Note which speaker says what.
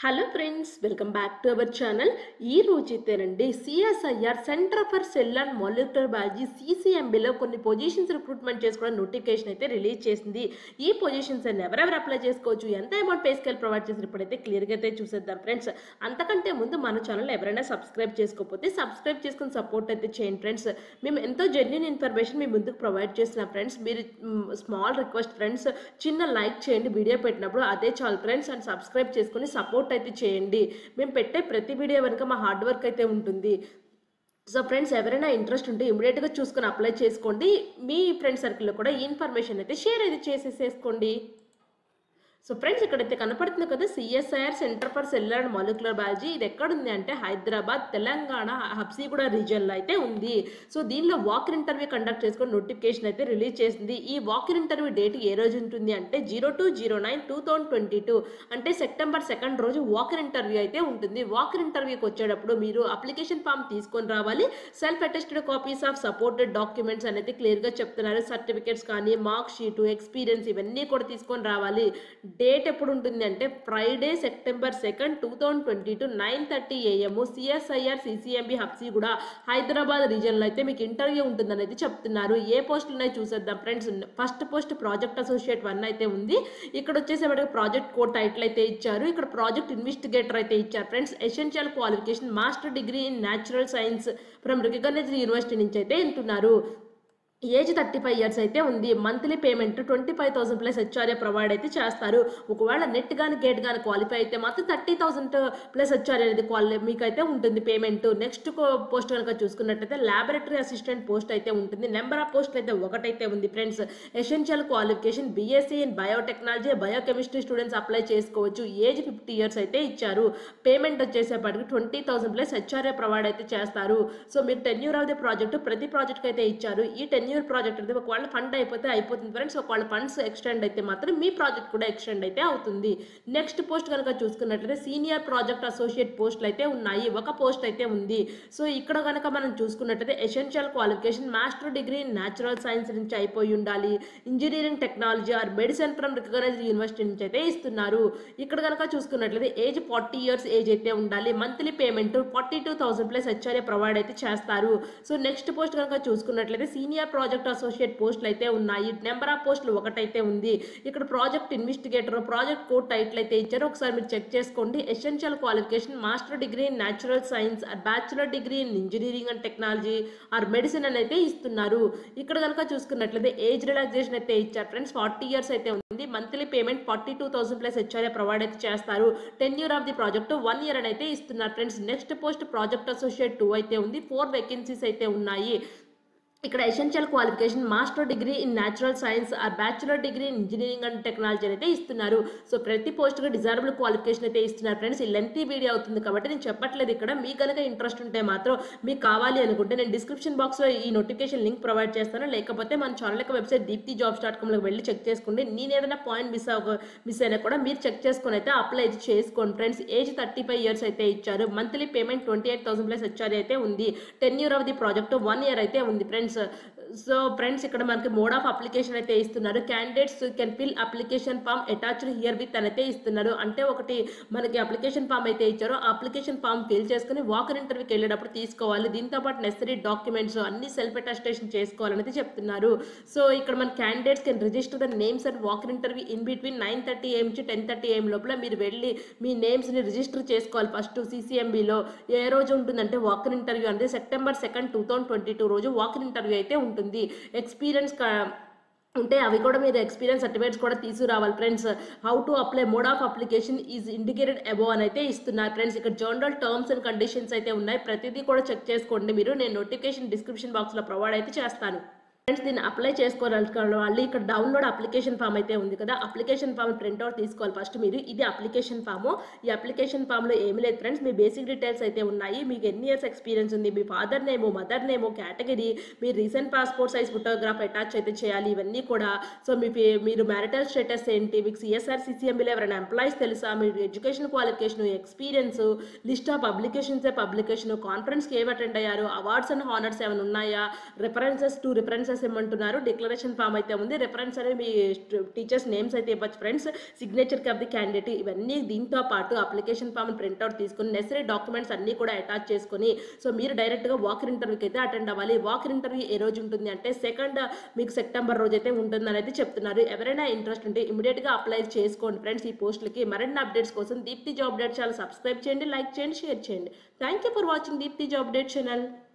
Speaker 1: hello friends welcome back to our channel ఈ రోజైతేనండి CSIR centre for cell and molecular biology సిసిఎంబిలో కొన్ని positions recruitment చేసుకోవడం notification అయితే రిలీజ్ చేసింది ఈ పొజిషన్స్ అన్ని ఎవరెవరు అప్లై చేసుకోవచ్చు ఎంత అమౌంట్ పే స్కేల్ ప్రొవైడ్ చేసి ఇప్పుడైతే క్లియర్గా అయితే చూసేద్దాం ఫ్రెండ్స్ అంతకంటే ముందు మన ఛానల్ ఎవరైనా సబ్స్క్రైబ్ చేసుకోకపోతే సబ్స్క్రైబ్ చేసుకుని సపోర్ట్ అయితే చేయండి ఫ్రెండ్స్ మేము ఎంతో జెన్యున్ ఇన్ఫర్మేషన్ మీ ముందుకు ప్రొవైడ్ చేస్తున్నాం ఫ్రెండ్స్ మీరు స్మాల్ రిక్వెస్ట్ ఫ్రెండ్స్ చిన్న లైక్ చేయండి వీడియో పెట్టినప్పుడు అదే చాలు ఫ్రెండ్స్ అండ్ సబ్స్క్రైబ్ చేసుకుని సపోర్ట్ అయితే చేయండి మేము పెట్టే ప్రతి వీడియో వెనుక మా హార్డ్ వర్క్ అయితే ఉంటుంది సో ఫ్రెండ్స్ ఎవరైనా ఇంట్రెస్ట్ ఉంటే ఇమీడియట్గా చూసుకొని అప్లై చేసుకోండి మీ ఫ్రెండ్ సర్కిల్లో కూడా ఈ ఇన్ఫర్మేషన్ అయితే షేర్ అయితే చేసేసేసుకోండి సో ఫ్రెండ్స్ ఇక్కడైతే కనపడుతుంది కదా CSIR centre for cellular and molecular biology ఇది ఎక్కడుంది అంటే హైదరాబాద్ తెలంగాణ హబ్సీగూడ రీజియన్లో అయితే ఉంది సో దీనిలో వాకర్ ఇంటర్వ్యూ కండక్ట్ చేసుకొని నోటిఫికేషన్ అయితే రిలీజ్ చేసింది ఈ వాకర్ ఇంటర్వ్యూ డేట్ ఏ రోజు ఉంటుంది అంటే zero two zero nine two thousand twenty two అంటే సెప్టెంబర్ సెకండ్ రోజు వాకర్ ఇంటర్వ్యూ అయితే ఉంటుంది వాకర్ ఇంటర్వ్యూకి వచ్చేటప్పుడు మీరు అప్లికేషన్ ఫామ్ తీసుకొని రావాలి self attested copies of supported documents అనేది క్లియర్గా చెప్తున్నారు సర్టిఫికేట్స్ కానీ మార్క్ షీటు ఎక్స్పీరియన్స్ ఇవన్నీ కూడా తీసుకొని రావాలి డేట్ ఎప్పుడు ఉంటుంది అంటే Friday September second two thousand twenty two nine thirty AM CSIR CCMB హబ్సీ కూడా హైదరాబాద్ రీజియన్లో అయితే మీకు ఇంటర్వ్యూ ఉంటుందని అయితే చెప్తున్నారు ఏ పోస్టులు ఉన్నాయి చూసేద్దాం friends first post project associate one అయితే ఉంది ఇక్కడ వచ్చేసేపటికి ప్రాజెక్ట్ కోడ్ టైటిల్ అయితే ఇచ్చారు ఇక్కడ ప్రాజెక్ట్ ఇన్వెస్టిగేటర్ అయితే ఇచ్చారు friends essential qualification master degree in natural science from recognised university నుంచి అయితే వింటున్నారు ఏజ్ థర్టీ ఫైవ్ ఇయర్స్ అయితే ఉంది monthly payment twenty five thousand plus HRA provide అయితే చేస్తారు ఒకవేళ నెట్ కానీ గేట్ కానీ క్వాలిఫై అయితే మాత్రం థర్టీ థౌసండ్ ప్లస్ హెచ్ఆర్ఏ అనేది క్వాలి మీకు అయితే ఉంటుంది పేమెంట్ నెక్స్ట్ పోస్ట్ కనుక చూసుకున్నట్టయితే ల్యాబొరేటరీ అసిస్టెంట్ పోస్ట్ అయితే ఉంటుంది నెంబర్ ఆఫ్ పోస్ట్ అయితే ఒకటైతే ఉంది friends essential qualification BSc in biotechnology biochemistry students apply చేసుకోవచ్చు ఏజ్ ఫిఫ్టీ ఇయర్స్ అయితే ఇచ్చారు పేమెంట్ వచ్చేసేపటికి twenty thousand plus HRA provide అయితే చేస్తారు సో మీకు టెన్యూర్ ఆఫ్ ది ప్రాజెక్ట్ ప్రతి ప్రాజెక్ట్ అయితే ఇచ్చారు ఈ టెన్యూర్ ప్రాజెక్ట్ అయితే ఒకవేళ ఫండ్ అయిపోతే అయిపోతుంది ఫ్రెండ్స్ ఒకవేళ ఫండ్స్ ఎక్స్టెండ్ అయితే మాత్రం మీ ప్రాజెక్ట్ కూడా ఎక్స్టెండ్ అయితే అవుతుంది నెక్స్ట్ పోస్ట్ కనుక చూసుకున్నట్లయితే సీనియర్ ప్రాజెక్ట్ అసోసియేట్ పోస్టులు అయితే ఉన్నాయి ఒక పోస్ట్ అయితే ఉంది సో ఇక్కడ కనుక మనం చూసుకున్నట్లయితే essential qualification master degree in natural science నుంచి అయిపోయి ఉండాలి engineering technology or medicine from recognised university నుంచి అయితే ఇస్తున్నారు ఇక్కడ కనుక చూసుకున్నట్లయితే ఏజ్ ఫార్టీ ఇయర్స్ ఏజ్ అయితే ఉండాలి monthly payment forty two thousand plus HRA provide అయితే చేస్తారు సో నెక్స్ట్ పోస్ట్ కనుక చూసుకున్నట్లయితే సీనియర్ ప్రాజెక్ట్ అసోసియేట్ పోస్టులు అయితే ఉన్నాయి నెంబర్ ఆఫ్ పోస్టులు ఒకటైతే ఉంది ఇక్కడ project investigator project code title అయితే ఇచ్చారు ఒకసారి మీరు చెక్ చేసుకోండి essential qualification master degree in natural science or bachelor degree in engineering and technology or medicine అని అయితే ఇస్తున్నారు ఇక్కడ కనుక చూసుకున్నట్లయితే ఏజ్ రిలాక్సేషన్ అయితే ఇచ్చారు ఫ్రెండ్స్ ఫార్టీ ఇయర్స్ అయితే ఉంది monthly payment forty two thousand plus HRA provide అయితే చేస్తారు tenure of the project one year అని అయితే ఇస్తున్నారు friends next post project associate two అయితే ఉంది ఫోర్ వేకెన్సీస్ అయితే ఉన్నాయి ఇక్కడ essential qualification master degree in natural science or bachelor degree in engineering and technology అయితే ఇస్తున్నారు సో ప్రతి పోస్ట్గా డిజైరబుల్ క్వాలిఫికేషన్ అయితే ఇస్తున్నారు ఫ్రెండ్స్ ఈ లెంతీ వీడియో అవుతుంది కాబట్టి నేను చెప్పట్లేదు ఇక్కడ మీకు కనుక ఇంట్రెస్ట్ ఉంటే మాత్రం మీకు కావాలి అనుకుంటే నేను డిస్క్రిప్షన్ బాక్స్లో ఈ నోటిఫికేషన్ లింక్ ప్రొవైడ్ చేస్తాను లేకపోతే మన ఛానల్ యొక్క వెబ్సైట్ దీప్తి జాబ్స్ డాట్ కామ్లోకి వెళ్ళి చెక్ చేసుకోండి నేను ఏదైనా పాయింట్ మిస్ అవ మిస్ అయినా కూడా మీరు చెక్ చేసుకొని అయితే అప్లై అయితే చేసుకోండి friends age thirty five years అయితే ఇచ్చారు monthly payment twenty eight thousand plus HR అయితే ఉంది tenure of the project one year అయితే ఉంది ఫ్రెండ్స్ సో ఫ్రెండ్స్ ఇక్కడ మనకి మోడ్ ఆఫ్ అప్లికేషన్ అయితే ఇస్తున్నారు candidates can fill application form attached herewith అని అయితే ఇస్తున్నారు అంటే ఒకటి మనకి అప్లికేషన్ ఫామ్ అయితే ఇచ్చారో ఆ అప్లికేషన్ ఫామ్ ఫిల్ చేసుకుని వాకర్ ఇంటర్వ్యూకి వెళ్ళేటప్పుడు తీసుకోవాలి దీంతో పాటు నెసరీ డాక్యుమెంట్స్ అన్ని సెల్ఫ్ అటాస్టేషన్ చేసుకోవాలని అయితే చెప్తున్నారు సో ఇక్కడ మన candidates can register the names and walker interview in between nine thirty AM నుంచి టెన్ థర్టీ ఏఎం లోపల మీరు వెళ్ళి మీ నేమ్స్ని రిజిస్టర్ చేసుకోవాలి ఫస్ట్ సీసీఎంబీలో ఏ రోజు ఉంటుందంటే వాకర్ ఇంటర్వ్యూ అంటే September second two thousand twenty two రోజు వాకర్ ఇంటర్వ్యూ అయితే ఉంటుంది ఎక్స్పీరియన్స్ ఉంటే అవి కూడా మీరు ఎక్స్పీరియన్స్ సర్టిఫికేట్స్ కూడా తీసుకురావాలి friends how to apply mode of application is indicated above అని అయితే ఇస్తున్నారు ఫ్రెండ్స్ ఇక్కడ జనరల్ టర్మ్స్ అండ్ కండిషన్స్ అయితే ఉన్నాయి ప్రతిదీ కూడా చెక్ చేసుకోండి మీరు నేను నోటిఫికేషన్ డిస్క్రిప్షన్ బాక్స్లో ప్రొవైడ్ అయితే చేస్తాను ఫ్రెండ్స్ దీన్ని అప్లై చేసుకోవాలి వాళ్ళు ఇక్కడ డౌన్లోడ్ అప్లికేషన్ ఫామ్ అయితే ఉంది కదా అప్లికేషన్ ఫామ్ ప్రింట్అవుట్ తీసుకోవాలి ఫస్ట్ మీరు ఇది అప్లికేషన్ ఫామ్ ఈ అప్లికేషన్ ఫామ్లో ఏమి లేదు ఫ్రెండ్స్ మీ బేసిక్ డీటెయిల్స్ అయితే ఉన్నాయి మీకు ఎన్ని ఇయర్స్ ఎక్స్పీరియన్స్ ఉంది మీ ఫాదర్ నేమో మదర్ నేమో కేటగిరీ మీ recent passport size photograph attach అయితే చేయాలి ఇవన్నీ కూడా సో మీ పే- మీరు మ్యారిటల్ స్టేటస్ ఏంటి మీకు సిఎస్ఆర్ సిసిఎంబీలో ఎవరైనా ఎంప్లాయీస్ తెలుసా మీరు education qualification experience list of publications publication కాన్ఫరెన్స్కి ఏమి అటెండ్ అయ్యారు అవార్డ్స్ అండ్ హానర్స్ ఏమైనా ఉన్నాయా రిఫరెన్సెస్ టు రిఫరెన్సెస్ రెఫరెన్సెస్ ఇమ్మంటున్నారు డిక్లరేషన్ ఫామ్ అయితే ఉంది రెఫరెన్స్ అనేది మీ టీచర్స్ నేమ్స్ అయితే ఇవ్వచ్చు friends signature of the candidate ఇవన్నీ దీంతో పాటు అప్లికేషన్ ఫామ్ ప్రింట్అవుట్ తీసుకుని నెసరీ డాక్యుమెంట్స్ అన్ని కూడా అటాచ్ చేసుకొని సో మీరు డైరెక్ట్గా వాకర్ ఇంటర్వ్యూకి అయితే అటెండ్ అవ్వాలి వాకర్ ఇంటర్వ్యూ ఏ రోజు ఉంటుంది అంటే సెకండ్ మీకు సెప్టెంబర్ రోజు అయితే ఉంటుందని అయితే చెప్తున్నారు ఎవరైనా ఇంట్రెస్ట్ ఉంటే ఇమీడియట్గా అప్లై చేసుకోండి ఫ్రెండ్స్ ఈ పోస్టులకి మరిన్ని అప్డేట్స్ కోసం Deepthi job update channel subscribe చేయండి లైక్ చేయండి షేర్ చేయండి thank you for watching Deepthi job update channel